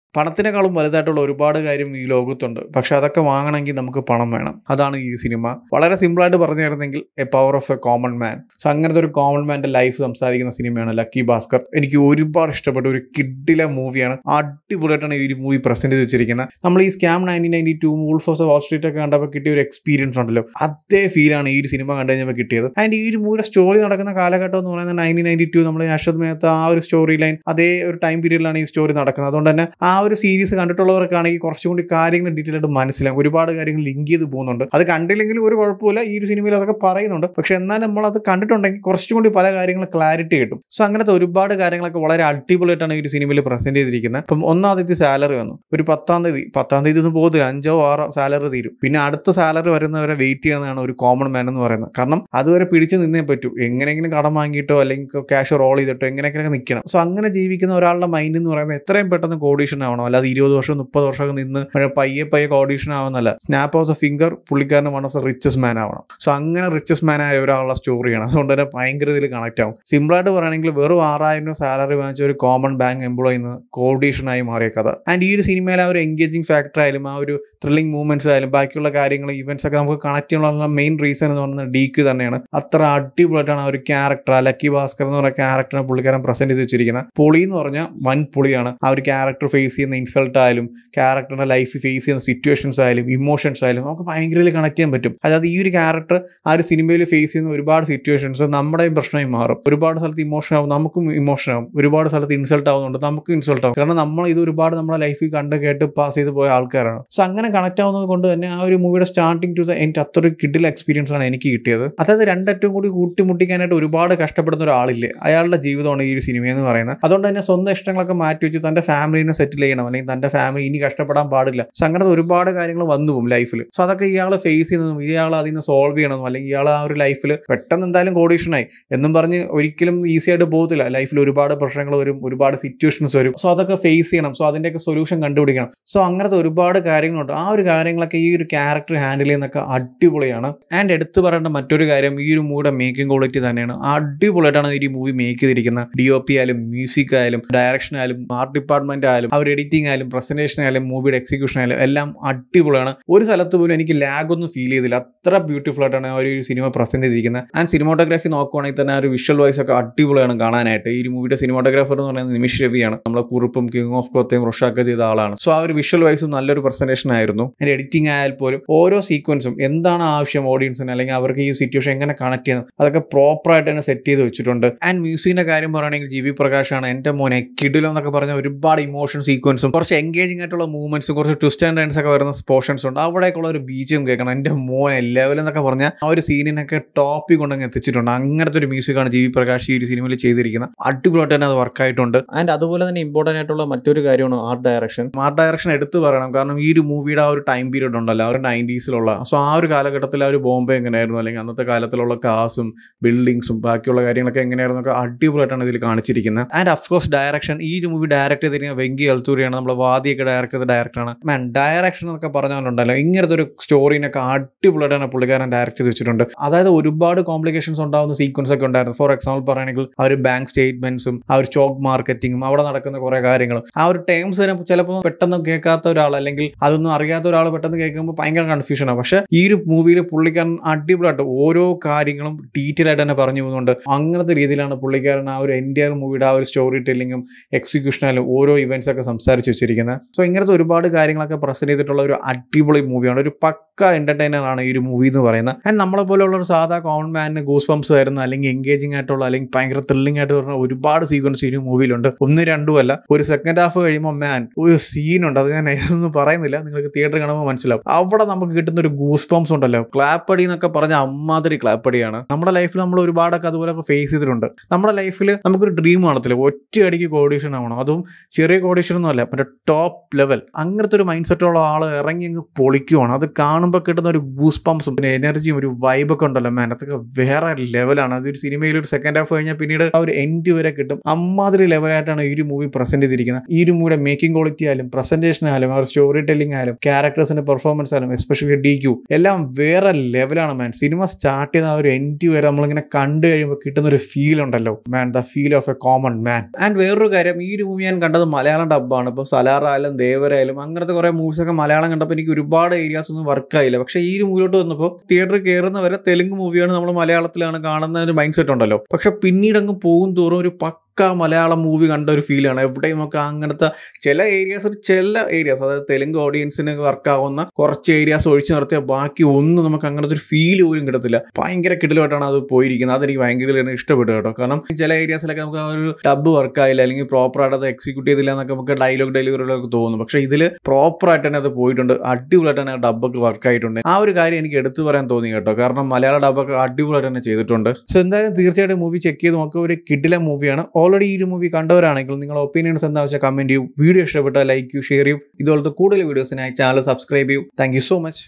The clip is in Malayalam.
പണത്തിനേക്കാളും വലുതായിട്ടുള്ള ഒരുപാട് കാര്യം ഈ ലോകത്തുണ്ട് പക്ഷെ അതൊക്കെ വാങ്ങണമെങ്കിൽ നമുക്ക് പണം വേണം അതാണ് ഈ സിനിമ വളരെ സിമ്പിളായിട്ട് പറഞ്ഞു തരുന്നെങ്കിൽ a power of a common man so അങ്ങനത്തെ ഒരു കോമൺ മാൻ്റെ ലൈഫ് സംസാരിക്കുന്ന സിനിമയാണ് ലക്കി ഭാസ്കർ എനിക്ക് ഒരുപാട് ഇഷ്ടപ്പെട്ട ഒരു കിഡിലെ മൂവിയാണ് അടിപൊളിയായിട്ടാണ് ഈ ഒരു മൂവി പ്രസന്റ് ചെയ്ത് വെച്ചിരിക്കുന്നത് നമ്മൾ ഈ scam nineteen ninety two Wolf of Wall Street ഒക്കെ കണ്ടപ്പോൾ കിട്ടിയ ഒരു എക്സ്പീരിയൻസ് ഉണ്ടല്ലോ അതേ ഫീലാണ് ഈ ഒരു സിനിമ കണ്ടു കഴിഞ്ഞപ്പോൾ കിട്ടിയത് ആൻഡ് ഈ ഒരു മൂവിയുടെ സ്റ്റോറി നടക്കുന്ന കാലഘട്ടം എന്ന് പറയുന്നത് നയൻറ്റീൻ നയൻറ്റി ടു നമ്മൾ അശ്വത് മേത്ത ആ ഒരു സ്റ്റോറി ലൈൻ അതേ ഒരു ടൈം പീരീഡിലാണ് ഈ സ്റ്റോറി നടക്കുന്നത് അതുകൊണ്ട് തന്നെ ആ ഒരു സീരീസ് കണ്ടിട്ടുള്ളവർക്കാണെങ്കിൽ കുറച്ചും കൂടി കാര്യങ്ങൾ ഡീറ്റെയിൽ ആയിട്ട് മനസ്സിലാകും ഒരുപാട് കാര്യങ്ങൾ ലിങ്ക് ചെയ്ത് പോകുന്നുണ്ട് അത് കണ്ടില്ലെങ്കിലും ഒരു കുഴപ്പമില്ല ഈ ഒരു സിനിമയിൽ അതൊക്കെ പറയുന്നുണ്ട് പക്ഷെ എന്നാൽ നമ്മൾ അത് കണ്ടിട്ടുണ്ടെങ്കിൽ കുറച്ചും കൂടി പല കാര്യങ്ങൾ ക്ലാരിറ്റി കിട്ടും സോ അങ്ങനത്തെ ഒരുപാട് കാര്യങ്ങളൊക്കെ വളരെ അടിപൊളിയായിട്ടാണ് ഈ ഒരു സിനിമയിൽ പ്രസന്റ് ചെയ്തിരിക്കുന്നത് ഇപ്പം ഒന്നാം തീയതി സാലറി വന്നു ഒരു പത്താം തീയതി പത്താം തീയതി ഒന്നും പോകത്തില്ല അഞ്ചോ ആറോ സാലറി തീരും പിന്നെ അടുത്ത സാലറി വരുന്നവരെ വെയിറ്റ് ചെയ്യുന്നതാണ് ഒരു കോമൺ മാൻ എന്ന് പറയുന്നത് കാരണം അതുവരെ പിടിച്ച് നിന്നേ പറ്റൂ എങ്ങനെയെങ്കിലും കടം വാങ്ങിയിട്ടോ അല്ലെങ്കിൽ ക്യാഷ് റോൾ ചെയ്തിട്ടോ എങ്ങനെയൊക്കെ നിൽക്കണം സോ അങ്ങനെ ജീവിക്കുന്ന ഒരാളുടെ മൈൻഡ് എന്ന് പറയുന്നത് എത്രയും പെട്ടെന്ന് കോഡീഷൻ ആവണം അല്ലാതെ ഇരുപത് വർഷം മുപ്പത് വർഷമൊക്കെ നിന്ന് ഒരു പയ്യെ പയ്യെ കോഡീഷൻ ആവുന്നല്ല സ്നാപ്പ് ഓഫ് ദ ഫിംഗർ പുള്ളിക്കാരന് one of the richest man ആവണം സോ അങ്ങനെ റിച്ചസ്റ്റ് മാൻ ആയ ഒരാളുടെ സ്റ്റോറിയാണ് അതുകൊണ്ട് തന്നെ ഭയങ്കര ഇതിൽ കണക്ട് ആവും സിമ്പിളായിട്ട് പറയുകയാണെങ്കിൽ വെറും ആറായിരം രൂപ സാലറി വാങ്ങിച്ച ഒരു കോമൺ ബാങ്ക് എംപ്ലോയി നിന്ന് കോഡീഷനായി മാറിയ കഥ ആൻഡ് ഈ ഒരു സിനിമയിൽ ആ ഒരു എൻഗേജിങ് ഫാക്ടർ ആയാലും ആ ഒരു ത്രില്ലിംഗ് മൂവ്മെന്റ്സ് ആയാലും ബാക്കിയുള്ള കാര്യങ്ങൾ ഇവന്റ്സ് ഒക്കെ നമുക്ക് കണക്ട് ചെയ്യാനുള്ള മെയിൻ റീസൺ എന്ന് പറയുന്നത് ഡി ക്യു തന്നെയാണ് അത്ര അടിപൊളിയായിട്ടാണ് ആ ഒരു ക്യാരക്ടർ ലക്കി ഭാസ്കർ എന്ന് പറയുന്ന ക്യാരക്ടറിനെ പുള്ളിക്കാരൻ പ്രസന്റ് ചെയ്ത് വെച്ചിരിക്കുന്നത് പുളി എന്ന് പറഞ്ഞാൽ വൻ പുളിയാണ് ആ ഒരു ക്യാരക്ടർ ഫേസ് ചെയ്യുന്ന ഇൻസൾട്ട് ആയാലും ക്യാരക്ടറിന്റെ ലൈഫ് ഫേസ് ചെയ്യുന്ന സിറ്റുവേഷൻസ് ആയാലും ഇമോഷൻസ് ആയാലും നമുക്ക് ഭയങ്കര കണക്ട് ചെയ്യാൻ പറ്റും അതായത് ഈ ഒരു ക്യാരക്ടർ ആ ഒരു സിനിമയിൽ ഫേസ് ചെയ്യുന്ന ഒരുപാട് സിറ്റുവേഷൻസ് നമ്മുടെയും പ്രശ്നമായി മാറും ഒരുപാട് സ്ഥലത്ത് ഇമോഷൻ ആവും നമുക്കും ഇമോഷൻ ആവും ഒരുപാട് സ്ഥലത്ത് ഇൻസൾട്ട് ആവുന്നുണ്ട് നമുക്കും ഇൻസൾട്ട് ആവും കാരണം നമ്മൾ ഇത് ഒരുപാട് നമ്മുടെ ലൈഫിൽ കണ്ട് കേട്ട് പാസ് ചെയ്ത് പോയ ആൾക്കാരാണ് സോ അങ്ങനെ കണക്ട് ആവുന്നത് കൊണ്ട് തന്നെ ആ ഒരു മൂവിയുടെ സ്റ്റാർട്ടിങ് ടു ദ എനിക്ക് അത്ര കിഡിൽ എക്സ്പീരിയൻസ് ആണ് എനിക്ക് കിട്ടിയത് അതായത് രണ്ടറ്റവും കൂടി കൂട്ടിമുട്ടിക്കാനായിട്ട് ഒരുപാട് കഷ്ടപ്പെടുന്ന ഒരാളില്ലേ അയാളുടെ ജീവിതമാണ് ഈ ഒരു സിനിമ എന്ന് പറയുന്നത് അതുകൊണ്ട് തന്നെ സ്വന്തം ഇഷ്ടങ്ങളൊക്കെ മാറ്റി വെച്ച് തന്റെ ഫാമിലിനെ സെറ്റിൽ ചെയ്യണം അല്ലെങ്കിൽ തന്റെ ഫാമിലി ഇനി കഷ്ടപ്പെടാൻ പാടില്ല സോ അങ്ങനത്തെ ഒരുപാട് കാര്യങ്ങൾ വന്നു പോകും ലൈഫിൽ സോ അതൊക്കെ ഇയാൾ ഫേസ് ചെയ്യുന്നതും ഇയാൾ അതിൽ നിന്ന് സോൾവ് ചെയ്യണമെന്നും അല്ലെങ്കിൽ ഇയാൾ ആ ഒരു ലൈഫിൽ പെട്ടെന്ന് എന്തായാലും കോഡീഷനായി എന്നും പറഞ്ഞ് ഒരിക്കലും ഈസി ആയിട്ട് പോകത്തില്ല ലൈഫിൽ ഒരുപാട് പ്രശ്നങ്ങൾ വരും ഒരുപാട് സിറ്റുവേഷൻസ് വരും സോ അതൊക്കെ ഫേസ് ചെയ്യണം സോ അതിൻ്റെയൊക്കെ സൊല്യൂഷൻ കണ്ടുപിടിക്കണം സോ അങ്ങനത്തെ ഒരുപാട് കാര്യങ്ങളുണ്ട് ആ ഒരു കാര്യങ്ങളൊക്കെ ഈ ഒരു ക്യാരക്ടർ ഹാൻഡിൽ ചെയ്യുന്നൊക്കെ അടിപൊളിയാണ് ആൻഡ് എടുത്തു പറയേണ്ട മറ്റൊരു കാര്യം ഈ ഒരു മൂവിയുടെ മേക്കിംഗ് ക്വാളിറ്റി തന്നെയാണ് അടിപൊളിയായിട്ടാണ് ഈ മൂവി മേക്ക് ചെയ്തിരിക്കുന്നത് ഡി ഒ പി ആയാലും മ്യൂസിക് ആയാലും ഡയറക്ഷൻ ആയാലും ആർട്ട് ഡിപ്പാർട്ട്മെന്റ് ആയാലും അവർ എഡിറ്റിംഗ് ആയാലും പ്രസന്റേഷൻ ആയാലും മൂവിയുടെ എക്സിക്യൂഷൻ ആയാലും എല്ലാം അടിപൊളിയാണ് ഒരു സ്ഥലത്ത് പോലും എനിക്ക് ലാഗ് ഒന്നും ഫീൽ ചെയ്തില്ല അത്ര ബ്യൂട്ടിഫുൾ ആയിട്ടാണ് ആ ഒരു സിനിമ പ്രസന്റ് ചെയ്തിരിക്കുന്നത് ആൻഡ് സിനിമോട്ടോഗ്രാഫി നോക്കുവാണെങ്കിൽ തന്നെ ആ ഒരു വിഷ്വൽ വൈസ് ഒക്കെ അടിപൊളിയാണ് കാണാനായിട്ട് ഈ ഒരു മൂവിയുടെ സിനിമോട്ടോഗ്രാഫർ എന്ന് പറയുന്നത് നിമിഷ് രവിയാണ് നമ്മളെ കുറുപ്പും കിങ് ഓഫ് കൊത്തയും റുഷാക്കെ ചെയ്ത ആളാണ് സോ ആ ഒരു വിഷ്വൽ വൈസും നല്ലൊരു പ്രസന്റേഷൻ ആയിരുന്നു ആൻഡ് എഡിറ്റിംഗ് ആയാൽ പോലും ഓരോ സീക്വൻസും എന്താണ് ആവശ്യം ഓഡിയൻസിന് അല്ലെങ്കിൽ അവർക്ക് ഈ സിറ്റുവേഷൻ എങ്ങനെ കണക്ട് ചെയ്യണം അതൊക്കെ പ്രോപ്പറായിട്ട് തന്നെ സെറ്റ് ചെയ്ത് വെച്ചിട്ടുണ്ട് ആൻഡ് മ്യൂസിക്കിന്റെ കാര്യം പറയുകയാണെങ്കിൽ ജി വി പ്രകാശാണ് എൻ്റെ മോനെ കിഡിലോ എന്നൊക്കെ പറഞ്ഞ ഒരുപാട് ഇമോഷൻ സീക്വൻസും കുറച്ച് എൻഗേജിംഗ് ആയിട്ടുള്ള മൂവ്മെന്റ്സും കുറച്ച് ട്വിസ്റ്റ് ആൻഡ് ടേൺസ് ഒക്കെ വരുന്ന പോർഷൻസ് ഉണ്ട് അവിടേക്കുള്ള ഒരു ബീജം കേൾക്കണം എൻ്റെ മോനെ ലെവൽ എന്നൊക്കെ പറഞ്ഞാൽ ആ ഒരു സീനിനൊക്കെ ടോപ്പിൽ കൊണ്ടങ്ങ് എത്തിച്ചിട്ടുണ്ട് അങ്ങനത്തെ ഒരു മ്യൂസിക്കാണ് ജി വി പ്രകാശ് ഈ ഒരു സിനിമയിൽ ചെയ്തിരിക്കുന്നത് അടിപൊളിയായിട്ട് തന്നെ അത് വർക്കായിട്ടുണ്ട് ആൻഡ് അതുപോലെ തന്നെ ഇമ്പോർട്ടൻ്റ് ആയിട്ടുള്ള മറ്റൊരു കാര്യമാണ് ആർട്ട് ഡയറക്ഷൻ ആർട്ട് ഡയറക്ഷൻ എടുത്തു പറയണം കാരണം ഈ ഒരു മൂവിയുടെ ആ ഒരു ടൈം പീരീഡ് ഉണ്ടല്ലോ ആ ഒരു നയൻറ്റീസിലുള്ള സോ ആ ഒരു കാലഘട്ടത്തിൽ ആ ഒരു ബോംബെ എങ്ങനെയായിരുന്നു അല്ലെങ്കിൽ അന്നത്തെ കാലത്തിലുള്ള കാസും ബിൽഡിങ്സും ബാക്കിയുള്ള കാര്യങ്ങളൊക്കെ എങ്ങനെയായിരുന്നു ഒക്കെ അടിപൊളിയായിട്ടാണ് ഇതിൽ കാണിച്ചിരിക്കുന്നത് ആൻഡ് അഫ്കോഴ്സ് ഡയറക്ഷൻ ഈ ഒരു മൂവി ഡയറക്ട് ചെയ്തിരിക്കുന്ന വെങ്കി അൽത്തൂരിയാണ് നമ്മൾ വാദിയൊക്കെ ഡയറക്ട് ചെയ്ത ഡയറക്ടറാണ് മാൻ ഡയറക്ഷൻ എന്നൊക്കെ പറഞ്ഞാലുണ്ടല്ലോ ഇങ്ങനത്തെ ഒരു സ്റ്റോറിനൊക്കെ അടിപൊളിയായിട്ടാണ് പുള്ളിക്കാരൻ ഡയറക്ട് ചെയ്ത് വെച്ചിട്ടുണ്ട് അതായത് ഒരുപാട് കോംപ്ലിക്കേഷൻസ് ഉണ്ടാകുന്ന സീക്വൻസ് ഒക്കെ ഉണ്ടായിരുന്നു ഫോർ എക്സാമ്പിൾ പറയുകയാണെങ്കിൽ ആ ഒരു ബാങ്ക് സ്റ്റേറ്റ്മെന്റ്സും ആ ഒരു സ്റ്റോക്ക് മാർക്കറ്റിങ്ങും അവിടെ നടക്കുന്ന കുറെ കാര്യങ്ങളും ആ ഒരു ടേംസ് തന്നെ ചിലപ്പോൾ പെട്ടെന്ന് കേൾക്കാത്ത ഒരാൾ അല്ലെങ്കിൽ അതൊന്നും അറിയാത്ത ഒരാൾ പെട്ടെന്ന് കേൾക്കുമ്പോൾ ഭയങ്കര കൺഫ്യൂഷനാണ് പക്ഷെ ഈ ഒരു മൂവിയിൽ പുള്ളിക്കാരൻ അടിപൊളിയായിട്ട് ഓരോ കാര്യങ്ങളും ഡീറ്റെയിൽ ആയിട്ട് തന്നെ പറഞ്ഞു പോകുന്നുണ്ട് അങ്ങനത്തെ രീതിയിലാണ് പുള്ളിക്കാരൻ ആ ഒരു എൻറ്റയർ മൂവിയുടെ ആ ഒരു സ്റ്റോറി ടെല്ലിങ്ങും എക്സിക്യൂഷനായാലും ഓരോ ഇവന്റ്സ് ഒക്കെ സംസാരിച്ച് വെച്ചിരിക്കുന്നത് സോ ഇങ്ങനത്തെ ഒരുപാട് കാര്യങ്ങളൊക്കെ പ്രസന്റ് ചെയ്തിട്ടുള്ള ഒരു അടിപൊളി മൂവിയാണ് ഒരു പക്ക എന്റർടൈനർ ആണ് ഈ ഒരു മൂവി എന്ന് പറയുന്നത് ആൻഡ് നമ്മളെ പോലെയുള്ള ഒരു സാധാ കോമൺ മാനിന് ഗൂസ് പംപ്സ് വരുന്ന അല്ലെങ്കിൽ എൻഗേജിംഗ് ആയിട്ടുള്ള അല്ലെങ്കിൽ ഭയങ്കര ത്രില്ലിംഗ് ആയിട്ട് വരുന്ന ഒരുപാട് സീക്വൻസ് ഈ ഒരു മൂവിയിലുണ്ട് ഒന്നും രണ്ടും അല്ല ഒരു സെക്കൻഡ് ഹാഫ് കഴിയുമ്പോൾ മാൻ ഒരു സീനുണ്ട് അത് ഞാൻ ഏതൊന്നും പറയുന്നില്ല നിങ്ങൾക്ക് തിയേറ്റർ കാണുമ്പോൾ മനസ്സിലാവും അവിടെ നമുക്ക് കിട്ടുന്ന ഒരു ഗൂസ് പംപ്സ് ഉണ്ടല്ലോ ക്ലാപ്പടി എന്നൊക്കെ പറഞ്ഞ അമ്മാതിരി ക്ലാപ്പടിയാണ് നമ്മുടെ ലൈഫിൽ നമ്മൾ ഒരുപാടൊക്കെ അതുപോലൊക്കെ ഫേസ് ചെയ്തിട്ടുണ്ട് നമ്മുടെ ലൈഫിൽ നമുക്കൊരു ഡ്രീം കാണത്തില്ല ഒറ്റയടിക്ക് കോഡീഷൻ ആവണം അതും ചെറിയ കോഡീഷൻ ഒന്നും അല്ല മറ്റേ ടോപ്പ് ലെവൽ അങ്ങനത്തെ ഒരു മൈൻഡ് സെറ്റുള്ള ആൾ ഇറങ്ങി അങ്ങ് പൊളിക്കുവാണ് അത് കാണുമ്പോൾ കിട്ടുന്ന ഒരു ഗൂസ് പംപ്സും പിന്നെ എനർജിയും ഒരു വൈബൊക്കെ ഉണ്ടല്ലോ മാൻ അതൊക്കെ വേറെ ലെവലാണ് അതൊരു സിനിമയിൽ ഒരു സെക്കൻഡ് ഹാഫ് കഴിഞ്ഞാൽ പിന്നീട് ആ ഒരു എൻഡ് വരെ കിട്ടും അമ്മാതിരി ലെവലായിട്ടാണ് ഈ ഒരു മൂവി പ്രസന്റ് ചെയ്തിരിക്കുന്നത് ഈ ഒരു മൂവിയുടെ മേക്കിംഗ് ക്വാളിറ്റി ആയാലും പ്രസന്റേഷൻ ആയാലും ആ ഒരു സ്റ്റോറി ടെല്ലിംഗ് ആയാലും ക്യാരക്ടേഴ്സിന്റെ പെർഫോമൻസ് ആയാലും എസ്പെഷ്യലി ഡി ക്യൂ എല്ലാം വേറെ ലെവലാണ് മാൻ സിനിമ സ്റ്റാർട്ട് ചെയ്ത ആ ഒരു എൻഡ് വരെ നമ്മളിങ്ങനെ കണ്ടു കഴിയുമ്പോൾ കിട്ടുന്ന ഒരു ഫീൽ ഉണ്ടല്ലോ man the feel of a common man and വേറൊരു കാര്യം ഈ ഒരു മൂവി ഞാൻ കണ്ടത് മലയാളം ഡബ്ബാണ് സംഭവമാണ് ഇപ്പോൾ സലാറായാലും ദേവരായാലും അങ്ങനത്തെ കുറേ മൂവീസൊക്കെ മലയാളം കണ്ടപ്പോൾ എനിക്ക് ഒരുപാട് ഏരിയാസ് ഒന്നും വർക്കായില്ല പക്ഷേ ഈ ഒരു മൂവിലോട്ട് വന്നപ്പോൾ തിയേറ്ററിൽ കയറുന്നവരെ തെലുങ്ക് മൂവിയാണ് നമ്മൾ മലയാളത്തിലാണ് കാണുന്ന ഒരു മൈൻഡ് സെറ്റ് ഉണ്ടല്ലോ പക്ഷെ പിന്നീട് അങ്ങ് പോകും തോറും ഒരു പക്ക മലയാളം മൂവി കണ്ട ഒരു ഫീലാണ് എവിടെയും നമുക്ക് അങ്ങനത്തെ ചില ഏരിയാസ് ചില ഏരിയാസ് അതായത് തെലുങ്ക് ഓഡിയൻസിന് വർക്കാവുന്ന കുറച്ച് ഏരിയാസ് ഒഴിച്ചു നിർത്തിയാൽ ബാക്കി ഒന്നും നമുക്ക് അങ്ങനത്തെ ഒരു ഫീൽ പോലും കിട്ടത്തില്ല ഭയങ്കര കിടലുമായിട്ടാണ് അത് പോയിരിക്കുന്നത് അതെനിക്ക് ഭയങ്കര ഇഷ്ടപ്പെട്ടു കേട്ടോ കാരണം ചില ഏരിയാസിലൊക്കെ നമുക്ക് ആ ഒരു ഡബ് വർക്കായില്ല അല്ലെങ്കിൽ പ്രോപ്പറായിട്ട് അത് എക്സിക്യൂട്ട് ചെയ്തില്ല എന്നൊക്കെ നമുക്ക് ഡയലോഗ് ഡെലിവറികളൊക്കെ തോന്നും പക്ഷേ ഇതിൽ പ്രോപ്പറായിട്ട് തന്നെ അത് പോയിട്ടുണ്ട് അടിപൊളിയായിട്ട് തന്നെ ഡബ്ബൊക്കെ വർക്കായിട്ടുണ്ട് ആ ഒരു കാര്യം എനിക്ക് എടുത്തു പറയാൻ തോന്നി കേട്ടോ കാരണം മലയാള ഡബ്ബൊക്കെ അടിപൊളിയായിട്ട് തന്നെ ചെയ്തിട്ടുണ്ട് സോ എന്തായാലും തീർച്ചയായിട്ടും മൂവി ചെക്ക് ചെയ്ത് നോക്കുക ഒരു കിഡിലെ മൂവിയാണ് ഓൾറെഡി ഈ ഒരു മൂവി കണ്ടവരാണെങ്കിൽ നിങ്ങളുടെ ഒപ്പീനിയൻസ് എന്താ വെച്ചാൽ കമന്റ് ചെയ്യൂ വീഡിയോ ഇഷ്ടപ്പെട്ടാൽ ലൈക്ക് ചെയ്യൂ ഷെയർ ചെയ്യൂ ഇതുപോലത്തെ കൂടുതൽ വീഡിയോസിനായി ചാനൽ സബ്സ്ക്രൈബ് ചെയ്യൂ താങ്ക് സോ മച്ച്